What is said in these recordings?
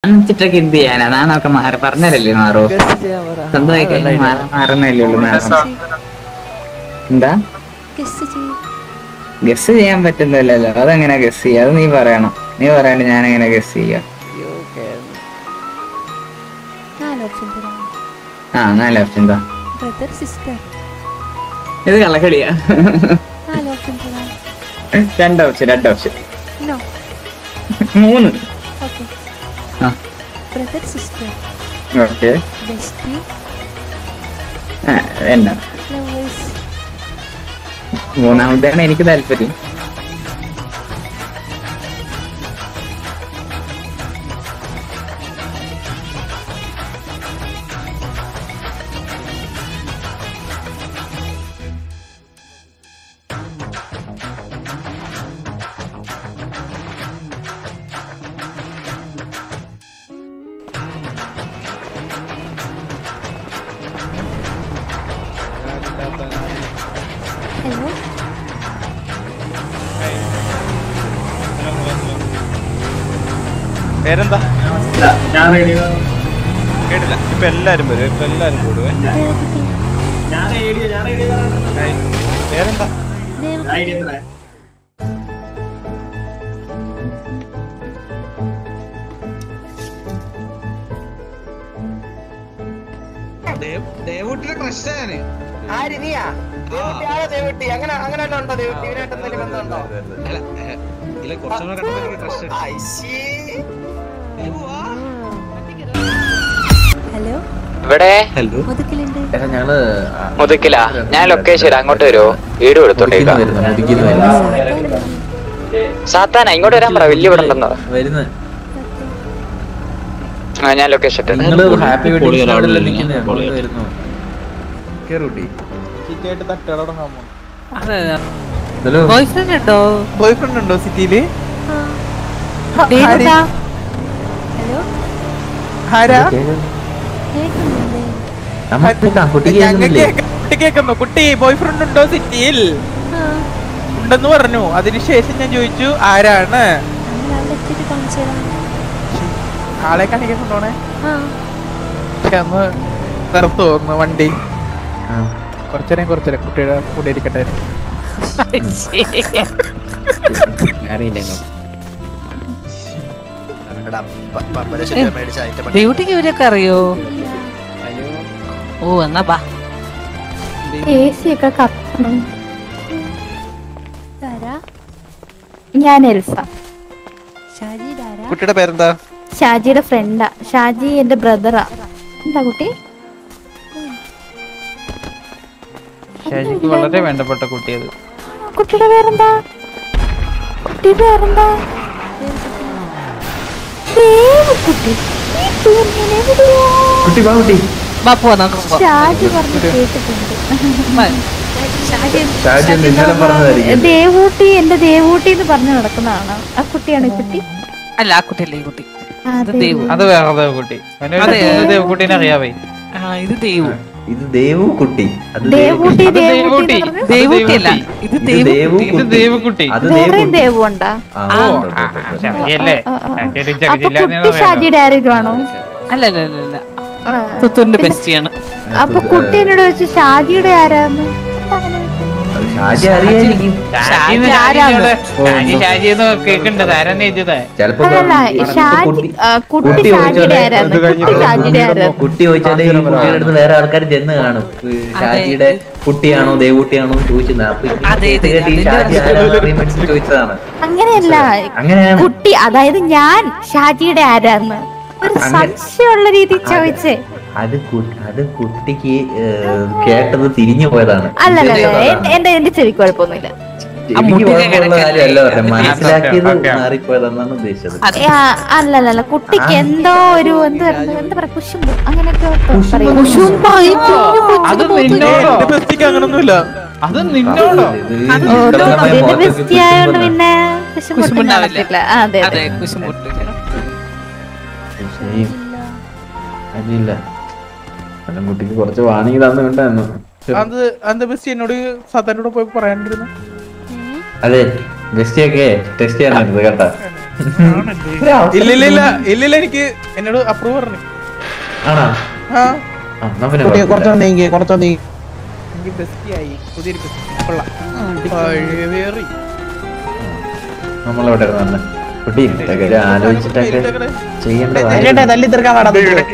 നാണിച്ചിട്ടൊക്കെ എന്ത് ചെയ്യാനാ നാണൊക്കെ മാറി പറഞ്ഞതല്ലേ മാറോ ഗസ് ചെയ്യാൻ പറ സ്വന്തമായി കഴിഞ്ഞാൽ മാറ- മാറുന്നല്ലേ ഉള്ളൂ നാണം എന്താ ഗസ് ചെയ്യ് ഗസ് ചെയ്യാൻ പറ്റുന്നില്ലല്ലോ അതെങ്ങനെ ഗസ് ചെയ്യാ അത് നീ പറയണം നീ പറയാണ്ട് ഞാൻ എങ്ങനെ ഗസ് ചെയ്യാ അയ്യോ കേൾന്നു നാല് ഓപ്ഷൻ തരാം ആ നാല് ഓപ്ഷൻ എന്താ ബ്രദർ സിസ്റ്റർ ഇത് കള്ളക്കളിയാ നാല് ഓപ്ഷൻ തരാം രണ്ട് ഓപ്ഷൻ രണ്ട് ഓപ്ഷൻ നോ മൂന്ന് ഓക്കെ ആ ബ്രദർ സിസ്റ്റർ ഓക്കെ ബെസ്റ്റി എന്നാ ലവേഴ്സ് മൂന്നാമത്തെയാണ് എനിക്ക് താല്പര്യം ഹലോ പേരെന്താ കേട്ടില്ല ഇപ്പൊ എല്ലാരും വരും ഇപ്പൊ എല്ലാരും കൂടുവേ ഹായ്. പേരെന്താ ദേവൂട്ടിയുടെ ക്രഷാണ് ആര് നീയാ ദേവുട്ടി ആരാ ദേവുട്ടി അങ്ങനെ അങ്ങനെ വല്ലതും ഉണ്ടോ ദേവുട്ടി ഇവനായിട്ട് എന്തെങ്കിലും ബന്ധമുണ്ടോ അല്ല ഏ, ഇല്ല കുറച്ചുകൂടെ കണ്ടപ്പോ എനിക്ക് ക്രഷ് ഐശ്ശീ. ഹലോ ഇവിടെ ഹലോ മുതുക്കിലുണ്ട് ഞങ്ങള് മുതുക്കില ഞാൻ ലൊക്കേഷൻ അങ്ങോട്ട് വരുമോ വീട് കൊടുത്തോണ്ടേക്കാം സാത്താന ഇങ്ങോട്ട് വരാൻ പറ വലിയ ഇവിടെ ഉണ്ടെന്നോ വരുന്നത് ആ, ഞാൻ ലൊക്കേഷൻ ഇട്ടു നിങ്ങള് ഹാപ്പി Call ചെയ്യാൻ ആളില്ല. വെഡിങ് Call ചെയ്യാൻ. വരുന്നു കേറൂട്ടി ചീറ്റയായിട്ട് തട്ടുകളടങ്ങാൻ പോകും ഹലോ ബോയ് ഫ്രണ്ട് ഉണ്ടോ ബോയ് ഫ്രണ്ട് ഉണ്ടോ സിറ്റിയില് ഹലോ ആരാ കേൾക്കുന്നുണ്ട് നമ്മ കുട്ടി കേൾക്കുന്നില്ലേ കുട്ടി കേൾക്കുന്നു കുട്ടി ബോയ് ഫ്രണ്ട് ഉണ്ടോ സിറ്റിയിൽ ആ ഉണ്ടെന്ന് പറഞ്ഞു അതിനുശേഷം ഞാൻ ചോദിച്ചു ആരാണ് നമ്മൾ അവിടെ എത്തിയിട്ട് കാണിച്ചു തരാം ആളെ കാണിക്കാൻ കൊണ്ടോണേ ആ പക്ഷെ അന്ന് നിർത്തുവോ ഒന്ന് വണ്ടി ആ. കുറച്ചേരം കുറച്ചേരം കുട്ടിയുടെ കൂടെ ഇരിക്കട്ടെ ഡ്യൂട്ടിക്ക് ഇവരൊക്കെ അറിയോ ഓ എന്നാ ബാ എ സി ഒക്കെ കത്തണം ഇതാരാ ഞാൻ എൽസ ഷാജി ഇതാരാ കുട്ടിയുടെ പേരെന്താ ഷാജിയുടെ ഫ്രണ്ടാ ഷാജി എന്റെ ബ്രദറാ എന്താ കുട്ടി ഷാജിക്ക് വളരെ വേണ്ടപ്പെട്ട കുട്ടിയത് കുട്ടിയുടെ പേരെന്താ കുട്ടിയുടെ പേരെന്താ ദേവക്കുട്ടി ഈ പേരിങ്ങനെ എവിടെയോ കുട്ടി വാ കുട്ടി ബാ പോവാ നമുക്ക് പോവാം. ഷാജി പറഞ്ഞ് കേട്ടിട്ടുണ്ട് ബാ. ഷാജി ഒന്ന് ഇന്നലെ പറഞ്ഞതായിരിക്കും ദേവൂട്ടി എന്റെ ദേവൂട്ടി എന്ന് പറഞ്ഞു നടക്കുന്നതാണ് ആ കുട്ടിയാണ് ഈ കുട്ടി അല്ല ആ കുട്ടിയല്ല ഈ കുട്ടി ആ, ഇത് ദേവു. ദേവു അത് വേറെ ദേവക്കുട്ടി അതെ. ദേവക്കുട്ടീനെ അറിയാവേ ആ ഇത് ദേവു ഇത് ദേവു കുട്ടി അത് ദേവൂട്ടി അത് ദേവൂട്ടി ദേവൂട്ടി. എന്ന് പറഞ്ഞു ദേവുട്ടി അല്ല ഇത് ഇത് ദേവു ദേവു ഇത് കുട്ടി. ദേവക്കുട്ടി അത് വേറെയും ദേവു ദേവു ഉണ്ടാ ആ, ആ. ഉണ്ട്, ഉണ്ട്, ഉണ്ട്. ശരിയല്ലേ ആ, ആ, ആ. ശരി, അപ്പൊ ജില്ലാ കുട്ടി നേതാവ് ഷാജിയുടെ ആരെങ്കിലും ആണോ അല്ല അല്ല അല്ല അല്ല ആ. തുത്തൂരിന്റെ ബെസ്റ്റിയാണ് അപ്പൊ കുട്ടി എന്നോട് വെച്ച് ഷാജിയുടെ ആരാന്ന് അപ്പൊ അങ്ങനെ വെച്ചു. അത് ഷാജി അറിയായിരിക്കും ഷാജിന്ന് ആരാണ്? ഷാജിയോട് ഷാജി ഷാജിന്ന് കേൾക്കുന്നുണ്ട് ആരാന്ന് എഴുതിയത് ചെലപ്പോ അതല്ല ഷാജി കുട്ടി ആ, കുട്ടി കുട്ടി ഷാജിയുടെ ചോദിച്ചോട്ടെ. ആരാന്ന് കുട്ടി ഷാജിയുടെ ആരാന്ന് കുട്ടി ചോദിച്ചാൽ ഈ കുട്ടിയുടെ അടുത്ത് വേറെ ആൾക്കാർ ചെന്ന് കാണും ഈ ഷാജിയുടെ കുട്ടിയാണോ ദേവൂട്ടിയാണോ എന്ന് ചോദിച്ചത് അപ്പൊ ഈ അതെ, ഇത് അതെ, കേട്ട് ഈ അതിന്റെ ഷാജി ആരാണെന്ന് അറിയാൻ വേണ്ടി ചോദിച്ചതാണ് അങ്ങനെയല്ല അങ്ങനെയാണ് കുട്ടി അതായത് ഞാൻ ഷാജിയുടെ ആരാന്ന് ഒരു അങ്ങനെ- സംശയമുള്ള രീതിയിൽ ചോദിച്ചേ അത് കു- അത് കുട്ടിക്ക് ഏഹ്, കേട്ടത് തിരിഞ്ഞു പോയതാണ് അല്ലല്ല എന്റെ എന്റെ ചെവി കുഴപ്പമൊന്നുമില്ല എനിക്ക് മുട്ടിലെ കുഴപ്പമുള്ള കാര്യമല്ല പറഞ്ഞത് കിടക്കല്ല. മനസ്സിലാക്കിയത് ഓക്കേ, ഓക്കേ. മാറിപ്പോയതെന്നാണ് ഉദ്ദേശിച്ചത് അതെ. ആ, അല്ലല്ലല്ല കുട്ടിക്ക് എന്തോ ഒരു എന്ത് പറയുന്നത് എന്താ പറയാ കുശുമ്പ് അങ്ങനെയൊക്കെ പറയും. കുശുമ്പാ, ഈ കുഞ്ഞു അത് കൊച്ചിന് നിന്നോടോ എന്റെ ബെസ്റ്റിക്ക് അങ്ങനൊന്നുമില്ല അത് നിന്നോടോ ഇത് ഓ, ഇത്ര സമയം അതിന്റെ മുഖത്തേക്ക് ബെസ്റ്റി ആയോണ്ട് കുശുമ്പ് പിന്നെ കുശുമ്പൊട്ടും കുശുമ്പുണ്ടാവില്ല. കാണത്തില്ല ആ, അതെ അതെ അതെ കുശുമുട്ടില്ല ശരി. അതില്ല കുട്ടിക്ക് കുറച്ച് വാണിംഗ് തന്നിട്ടുണ്ടായിരുന്നു അത് അത് ബെസ്റ്റ് എന്നോട് സത്താനോട് പോയി പറയാണ്ടിരുന്നു അതെ ബെസ്റ്റിയൊക്കെ ടെസ്റ്റ് ചെയ്യാനായിരുന്നു കേട്ടാ ഒരു അവസരം ഇല്ലില്ല ഇല്ല ഇല്ലില്ല എനിക്ക് എന്നോട് അപ്രൂവ് പറഞ്ഞു ആണോ ആ ആ, എന്നാ പിന്നെ കുട്ടി കുഴപ്പമില്ല. കുറച്ചോ നീങ്ങി കുറച്ചോ നീങ്ങി എനിക്ക് ബെസ്റ്റിയായി പുതിയൊരു ബെസ്റ്റ് കൊള്ളാം പഴവേറി. നമ്മളെവിടെ ഇരുന്നു കുട്ടി ഇതൊക്കെ ഒരു ആലോചിച്ചിട്ടൊക്കെ ചെയ്യേണ്ട അതിന്റെ തല്ലി തീർക്കാൻ പാടാ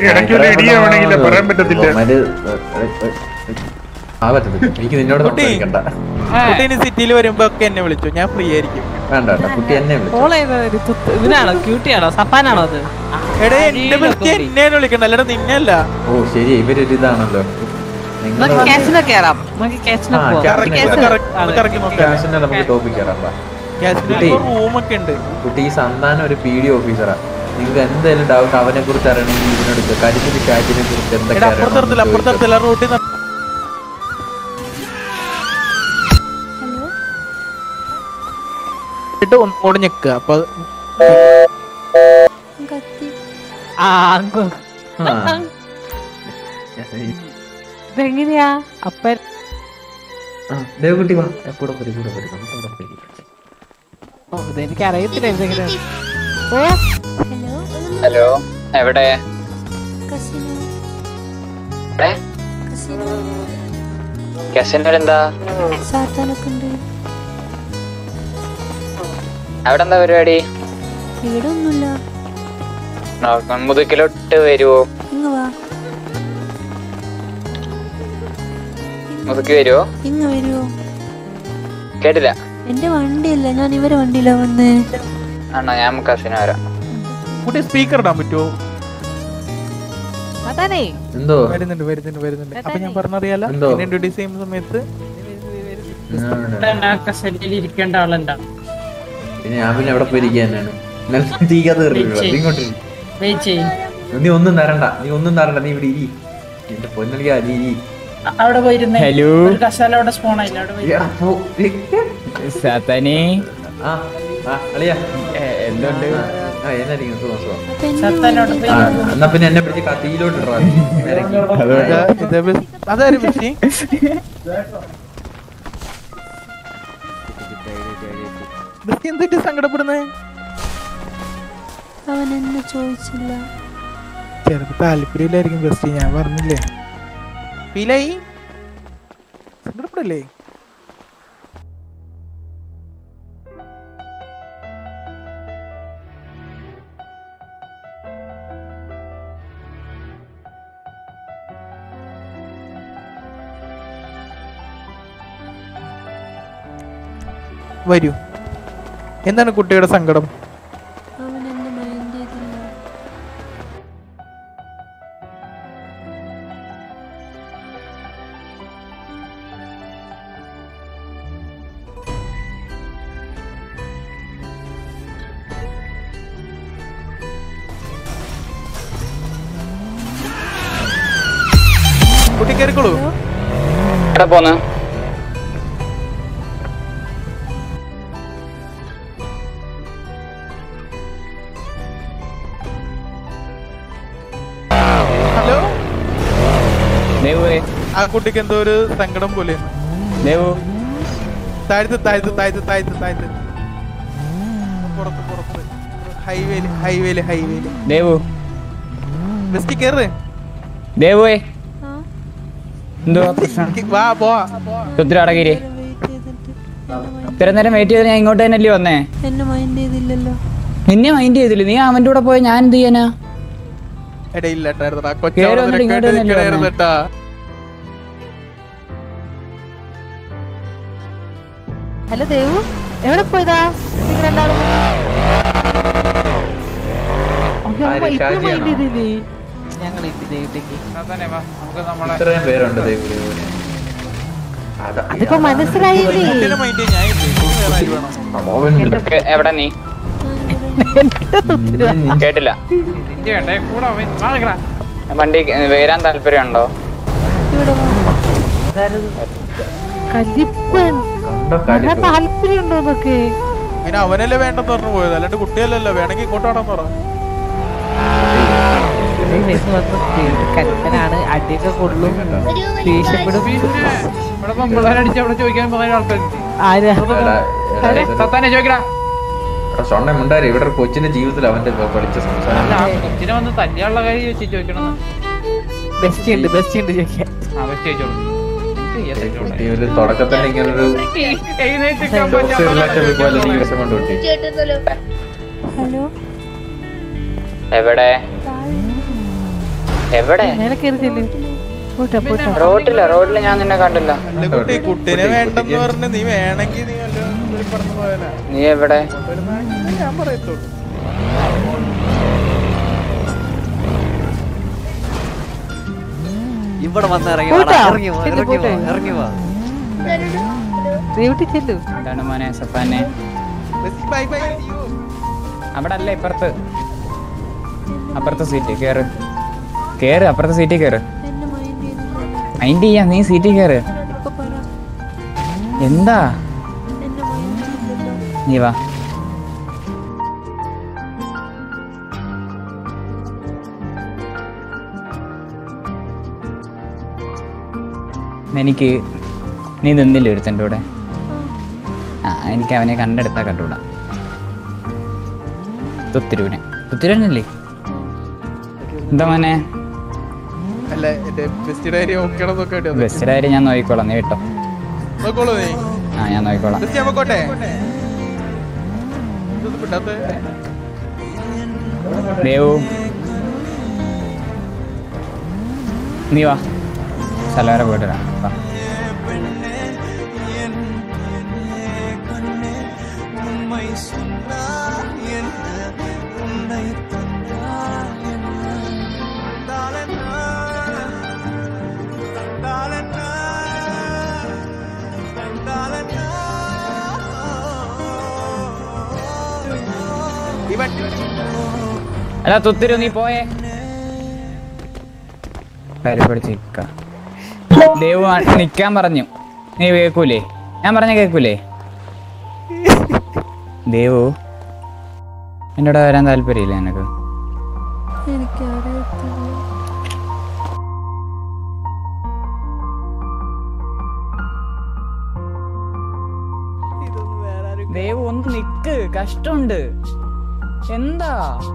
ആ പറ്റത്തില്ല എനിക്ക് നിന്നോട് കുട്ടി. സംസാരിക്കണ്ട കുട്ടി ഇനി സിറ്റിയിൽ വരുമ്പോ ഒക്കെ എന്നെ വിളിച്ചു ഞാൻ ഫ്രീ ആയിരിക്കും വേണ്ട വേണ്ട കുട്ടി എന്നെ വിളിച്ചു കോൾ ചെയ്ത ഇവനാണോ ക്യൂട്ടിയാണോ സഫാനാണോ അത് എടേ എന്റെ ബെസ്റ്റ് എന്നെ വിളിക്കണ്ട അല്ലടാ നിന്നല്ല ഓ ശരി ഇവരൊരു ഇതാണല്ലോ നിങ്ങൾ നമുക്ക് ക്യാഷിനെ കയറാം നമുക്ക് ക്യാഷിനെ ആ, പോവാം ക്യാഷിനെ ക്യാഷ് കയറാം. കറക്റ്റ് ഒന്ന് കറക്കി നോക്കാം ക്യാഷിനെ നമുക്ക് ടോപ്പിക് കയറാം വാ. ഗ്യാസിന് റൂമൊക്കെ ഉണ്ട് കുട്ടി ഈ സന്താനം ഒരു പി ഡി ഓഫീസറാ നിങ്ങൾക്ക് എന്തെങ്കിലും ഡൗട്ട് അവനെ കുറിച്ച് അറിയണമെങ്കിൽ ഇതിനോട് കരിമിന് ഷാജിനെ കുറിച്ച് എന്തൊക്കെ എടാ അപ്പുറത്തെടുത്തില്ല അറിയണം എന്ന് ചോദിച്ചോ. അപ്പുറത്തെടുത്തില്ല റൂട്ടിൽ ഹലോ ഒന്നുകൂടെ ഞെക്കുക അപ്പൊ അത് കത്തി ആ അങ്ങ് ആ. ഇതെങ്ങനെയാ അപ്പൻ ആ, ദേവകുട്ടി വാ കൂടെ പോരി കൂടെ പോരി നമുക്ക് അവിടെ പോയി ഓ, ഇതെനിക്ക് അറിയത്തില്ല ഇതെങ്ങനെയാണ് ഓ ഹലോ ഹലോ എവിടെ കസിനോ ഏ? കസിനോ കസിൻ്റെ എന്താ സാത്താനൊക്കെ ഉണ്ട് അവിടെ എന്താ പരിപാടി ഇവിടെ ഒന്നുമില്ല നോക്കാം മുതുക്കിലോട്ട് വരുവോ ഇങ്ങ് വാ മുതുക്കി വരുവോ ഇങ്ങ് വരുവോ കേട്ടില്ല എന്റെ വണ്ടിയല്ല ഞാൻ ഇവരെ വണ്ടിയിലാ വന്നേ ആണോ ഞാൻ കസിന് വരാം കുട്ടി സ്പീക്കർ ഇടാൻ പറ്റുമോ അതാണേ എന്തോ വരുന്നുണ്ട് വരുന്നുണ്ട് വരുന്നുണ്ട് അപ്പൊ ഞാൻ പറഞ്ഞറിയാലോ എന്തോ? എന്നെ ഇൻട്രൊഡ്യൂസ് ചെയ്യുന്ന സമയത്ത് ഇരിക്കേണ്ട ആളുണ്ടാ പിന്നെ ഞാൻ പിന്നെ എവിടെ പോയിരിക്കാൻ തന്നെയാണ് തീക്കാതെ ഇങ്ങോട്ട് ഇരി. വെയിറ്റ് ചെയ്യും നീ ഒന്നും തരണ്ട നീ ഒന്നും തരണ്ട നീ ഇവിടെ ഇരി എന്റെ പൊന്നലിയാ നീ ഇരി അവിടെ പോയിരുന്നേ ഹലോ ഒരു കസാല അവിടെ സ്പോൺ ആയില്ല അവിടെ പോയി എടാ, പോ. സാത്താനെ ആ ആ അളിയാ എന്തുണ്ട് ആ എന്നായിരിക്കും സുഖം സുഖം അപ്പൊ എന്നെ സത്താനോട് പോയി ആ എന്നാ പിന്നെ എന്നെ പിടിച്ച് കത്തിയിലോട്ട് ഇടറാ നീ. ഇറങ്ങി. ഇതാ, ഇതാ ബസ്- അതാരും ബെസ്റ്റ് ബെസ്റ്റ് എന്തിട്ട് സങ്കടപ്പെടുന്നേ അവൻ എന്നെ ചോദിച്ചില്ല ചിലപ്പോ താല്പര്യമില്ലായിരിക്കും ബെസ്റ്റ് ഞാൻ പറഞ്ഞില്ലേ ഫീലായി സങ്കടപ്പെടല്ലേ വരൂ എന്താണ് കുട്ടിയുടെ സങ്കടം അവൻ എന്നെ മൈൻഡ് ചെയ്തില്ല കുട്ടി കയറിക്കോളൂ എവിടെ പോന്ന് ഹലോ ദേവുവേ ആ കുട്ടിക്ക് എന്തോ ഒരു സങ്കടം പോലെ ദേവു താഴ്ത്ത് താഴ്ത്ത് താഴ്ത്ത് താഴ്ത്ത് താഴ്ത്ത് പുറത്ത് പുറത്ത് ഹൈവേല് ഹൈവേല് ഹൈവേല് ദേവു ബെസ്റ്റ് കയറ് ദേവുവേ ആ എന്തോ പ്രശ്നം വാ പോവാ ഒത്തിരി അടകിരി വെയിറ്റ് ചെയ്തിട്ട് എന്നെ mind- ഇത്ര നേരം വെയിറ്റ് ചെയ്ത് ഞാൻ ഇങ്ങോട്ട് തന്നെയല്ലേ വന്നേ എന്നെ മൈൻഡ് ചെയ്തില്ലല്ലോ നിന്നെ മൈൻഡ് ചെയ്തില്ല നീ അവന്റെ കൂടെ പോയ ഞാൻ എന്ത് ചെയ്യാനാ ഇടയില്ലാട്ടായിരുന്നടാ കേറി വന്നിട്ട് ഇങ്ങോട്ട് തന്നെയല്ലേ കൊച്ചായിരുന്നട്ടാ ഹലോ ദേവു എവിടെ പോയതാ നിങ്ങൾ രണ്ടാളും ആര് ഷാജിയാണോ? ഞങ്ങൾ ഇതിലേക്ക് ഇത്രയും പേരുണ്ട് ദേവുടെ അതാ അതിപ്പോ മനസ്സിലായില്ലേ കുട്ടീനെ മൈൻഡ് ഞാൻ ഇല്ലേ. ഇനി വേറെ ആര് വേണം? അവനുണ്ട്. എ- എവിടെ നീ കേട്ടില്ല വണ്ടി വരാൻ താല്പര്യമുണ്ടോ ഇവിടെ വാ കലിപ്പൻ കണ്ടോ നല്ല കാര്യം താല്പര്യം ഉണ്ടോന്നൊക്കെ പിന്നെ അവനല്ലേ വേണ്ടെന്ന് പറഞ്ഞു പോയത് അല്ലാണ്ട് കുട്ടിയല്ലല്ലോ വേണമെങ്കിൽ ഇങ്ങോട്ട് വേണമെന്ന് പറ കൽപ്പനാണ് അടിയൊക്കെ കൊള്ളും ദേഷ്യപ്പെടും ആരാ എടാ, എടാ, ഇത് എടാ സൊണ്ണ മിണ്ടാരി ഇവിടെ ഒരു കൊച്ചിന്റെ ജീവിതത്തിൽ അവന്റെ പഠിച്ച അല്ല സംസാരം ആ കൊച്ചിനെ വന്ന് തല്ലിയുള്ള കാര്യം ചോദിച്ചു ചോദിക്കണം ബെസ്റ്റ് ഉണ്ട് ബെസ്റ്റ് ഉണ്ട് ചോദിക്കാൻ ആ വെച്ച് ചോദിച്ചോളൂ എനിക്ക് ചെയ്യാൻ തെറ്റോടെ. ഇവര് തുടക്കത്തിൽ ഇങ്ങനെ ഒരു എഴുന്നേറ്റ് നിൽക്കാൻ ടോക്സിക് റിലേഷൻ പോലെ നീ വിഷമം തൊട്ടി ഹലോ എവിടെ എവിടെ മേലെ കയറി ചെല്ലു പോട്ടെ പോട്ടെ റോഡില്ല റോഡില് ഞാൻ നിന്നെ കണ്ടില്ല അല്ല കുട്ടി കുട്ടീനെ വേണ്ടെന്ന് പറഞ്ഞ് നീ വേണമെങ്കിൽ നീ വല്ലതും പറഞ്ഞു പോയാലാ നീ എവിടെ ഞാൻ പറയത്തുള്ളൂ ഇവിടെ വന്ന് ഇറങ്ങി പോട്ടെ. വാടാ. ഇറങ്ങി വാ, ചെല്ലു, ഇറങ്ങി വാ, പോട്ടെ. ഇറങ്ങി വാ ദൈവത്തിൽ ചെല്ലു എന്താണ് മോനെ സഫാനെ ബൈ ബൈ അവിടെ അല്ല ഇപ്പുറത്ത് അപ്പുറത്തെ സീറ്റ് കേറ് കേറ് അപ്പുറത്തെ സീറ്റിൽ കേറ് എന്നെ മൈൻഡ് ചെയ്തില്ല മൈൻഡ് ചെയ്യാം നീ സീറ്റിൽ കേറ് ഇപ്പൊ പറ എന്താ എന്നെ മൈൻഡ് ചെയ്തില്ലല്ലോ നീ വാ എനിക്ക് നീ നിന്നില്ല ഒരുത്തൻ്റെ കൂടെ ആ എനിക്ക് അവനെ കണ്ടെടുത്താ കണ്ടുകൂടാ തുത്തിരൂനെ തുത്തിരൂനല്ലേ എന്താ മോനെ അല്ല എന്റെ ബെസ്റ്റിയുടെ കാര്യം നോക്കണമെന്നൊക്കെ ഉണ്ട് ബസ്സിൻ്റെ കാര്യം ഞാൻ നോക്കിക്കോളാം നീ കേട്ടോ നോക്കോളൂ നീ ആ ഞാൻ നോക്കിക്കോളാം ബെസ്റ്റ് ഞാൻ പോട്ടെ ഇതൊന്നും വിടാത്തെ ദേവു നീ വാ സ്ഥലം വരെ പോയിട്ട് വരാം വാ ഈ വണ്ടി അല്ല തുത്തിരു നീ പോയേ കാര്യം പഠിച്ച് നിക്ക ദേവു ആ- നിക്കാൻ പറഞ്ഞു നീ കേക്കൂലേ ഞാൻ പറഞ്ഞ കേക്കൂലേ ദേവു എൻ്റെ കൂടെ വരാൻ താല്പര്യമില്ല നിനക്ക് എനിക്കറിയത്തില്ല ദേവു ഒന്ന് നിക്ക് കഷ്ടമുണ്ട് എന്താ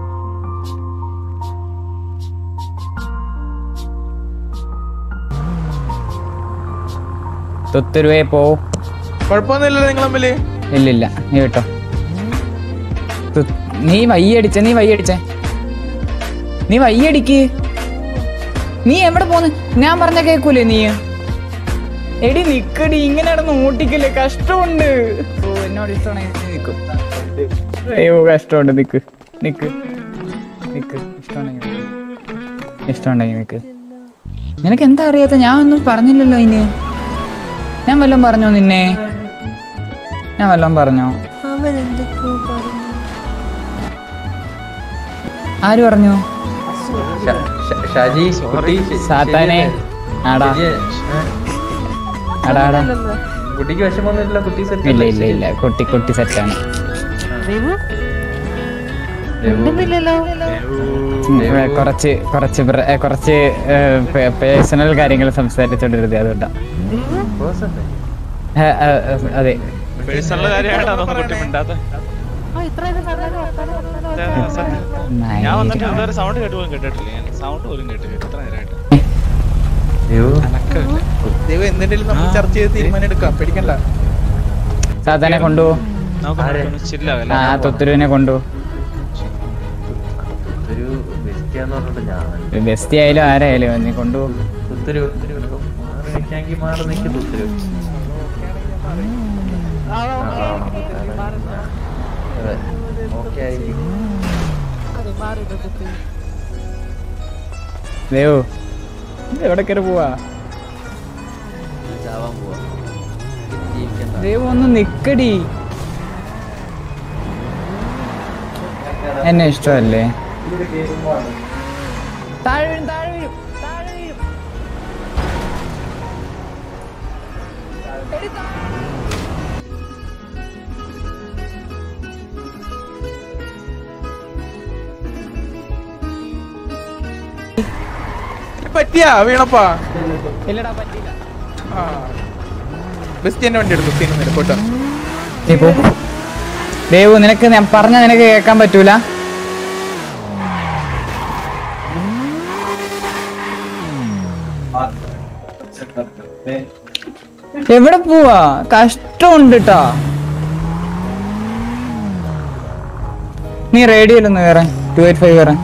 തുത്തുരുവേ പോ കുഴപ്പമൊന്നുമില്ലല്ലോ നിങ്ങൾ തമ്മില് ഇല്ലില്ല നീ വിട്ടോ തു- നീ വയ്യടിച്ച നീ വയ്യടിച്ചേ നീ വയ്യടിക്ക് നീ എവിടെ പോന്ന് ഞാൻ പറഞ്ഞ കേക്കൂലേ നീ എടി നിക്കടി ഇങ്ങനെ നടന്ന് ഓട്ടിക്കല്ലേ കഷ്ടമുണ്ട് ഓ എന്നോട് ഇഷ്ടമാണെങ്കിൽ നീ നിക്കും അയ്യോ കഷ്ടമുണ്ട് നിക്ക് നിക്ക് നിക്ക് ഇഷ്ടമുണ്ടെങ്കിൽ നിക്ക്. ഇഷ്ടമുണ്ടെങ്കിൽ നിക്ക് നിനക്ക് എന്താ അറിയാത്ത ഞാൻ ഒന്നും പറഞ്ഞില്ലല്ലോ അതിന് ഞാൻ വല്ലതും പറഞ്ഞോ നിന്നെ ഞാൻ വല്ലതും പറഞ്ഞോ അവൻ എന്തൊക്കെയോ പറഞ്ഞു ആര് പറഞ്ഞു ഷ- ഷ- ഷാജി കുട്ടി ശ- സാത്താനെ ആടാ ശരിയെ- ഏ? ആടാ ആടാ കുട്ടിക്ക് വിഷമൊന്നുമില്ല കുട്ടി set ഇല്ല അല്ലേ? ഇല്ല ഇല്ല കുട്ടി കുട്ടി സെറ്റാണ് ദൈവം ദേവു, ഉണ്ടെന്നില്ലല്ലോ കുറച്ച് കുറച്ച് പ്ര- ഏ, കുറച്ച് പേഴ്സണൽ കാര്യങ്ങൾ സംസാരിച്ചോണ്ടിരുന്നത് അതുകൊണ്ടാ boss അല്ലേ? ഏ, ഏ, ഏ, അതെ പേഴ്സണൽ കാര്യമായിട്ടാ തോന്നുന്നു കുട്ടി മിണ്ടാത്ത ആ ഇത്രയൊക്കെ നല്ലത് വർത്താനം വർത്താനം ഞാൻ വന്നിട്ട് ഇതുവരെ സൗണ്ട് കേട്ട് പോലും കേട്ടിട്ടില്ല ഞാൻ സൗണ്ട് പോലും കേട്ടില്ല ഇത്ര നേരമായിട്ട് ദേവു, ദൈവം എന്തെങ്കിലും നമ്മൾ ചർച്ച ചെയ്ത് തീരുമാനം എടുക്കാം പേടിക്കണ്ട സാത്താനെ കൊണ്ടുപോ ആരെ? ആ തൊത്തുരുവിനെ കൊണ്ടുപോ ഒരു ബെസ്റ്റിയാന്ന് പറഞ്ഞിട്ട് ഞാൻ ബെസ്റ്റി ആയാലും ആരായാലും നീ കൊണ്ടുപോ ഒത്തിരി ഒത്തിരി മാറി നിൽക്കാമെങ്കിൽ മാറി നിൽക്കും ഒത്തിരി ഓക്കെ ആയിരിക്കും ദേവു ഇത് എവിടെ കയറി പോവാ ചാവാൻ പോവാ ജീവിക്കണ്ട ദേവു ഒന്ന് നിക്കടി എന്നെ ഇഷ്ടമല്ലേ താഴെ വീഴും താഴെ വീഴും താഴെ വീഴും പറ്റിയാ വീണപ്പാ ഇല്ലടാ പറ്റില്ല ബെസ്റ്റ് എന്നെ വണ്ടി എടുക്കും സീൻ പോട്ടോ നീ പോ ദേവു നിനക്ക് ഞാൻ പറഞ്ഞ നിനക്ക് കേൾക്കാൻ പറ്റൂല എവിടെ പോവാ കഷ്ടമുണ്ട് ട്ടാ നീ റേഡിയോയിലൊന്ന് കയറാൻ ടു എയ്റ്റ് ഫൈവ് കയറാൻ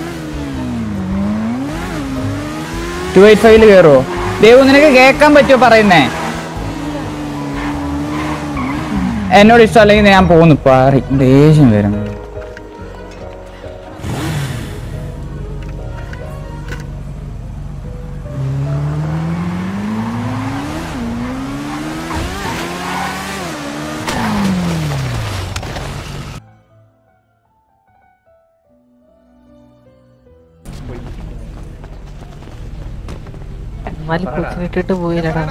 ടു എയ്റ്റ് ഫൈവില് കയറുവോ ദേവു നിനക്ക് കേൾക്കാൻ പറ്റുമോ പറയുന്നേ എന്നോട് ഇഷ്ടമല്ലെങ്കിൽ ഞാൻ പോകുന്നു പാറി ദേഷ്യം വരും എന്നാലും കൊച്ചിനിട്ടിട്ട് പോയില്ലടാ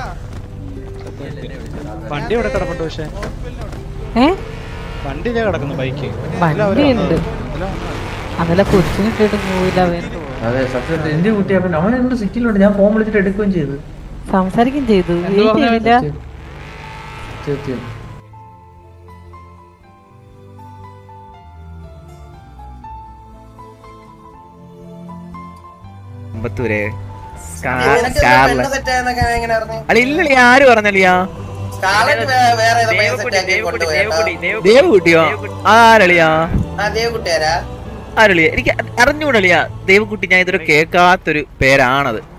വണ്ടി ഇവിടെ കിടപ്പുണ്ട് പക്ഷേ ഏ വണ്ടി ഞാൻ കിടക്കുന്നു ബൈക്ക് വണ്ടി ഉണ്ട് അതല്ല കൊച്ചിനിട്ടിട്ട് പോയില്ല അവൻ അതെ സത്യം എന്റെ കുട്ടി അപ്പൊ അവൻ എന്റെ സിറ്റിയിലുണ്ട് ഞാൻ ഫോൺ വിളിച്ചിട്ട് എടുക്കുകയും ചെയ്തു സംസാരിക്കുകയും ചെയ്തു എന്ത് ഈ പറഞ്ഞു ചെയ്തില്ല സത്യം അമ്പത്തൂരെ നിനക്ക് പെണ്ണ് set ആയെന്നൊക്കെ എങ്ങനെ അറിഞ്ഞു? അല്ല ഇല്ലല്ലേ ആര് പറഞ്ഞല്ലിയാ സ്കാർലറ്റ് വേ- വേറെ ഏതോ പയ്യൻ set ആക്കി കൊണ്ടുപോയി കേട്ടോ. ദേവകുട്ടിയോ ആരളിയാ ആ ദേവകുട്ടിയാരാ ആരളിയ എനിക്ക് അറിഞ്ഞൂടളിയാ ദേവകുട്ടി ഞാൻ ഇതുവരെ കേൾക്കാത്തൊരു പേരാണത്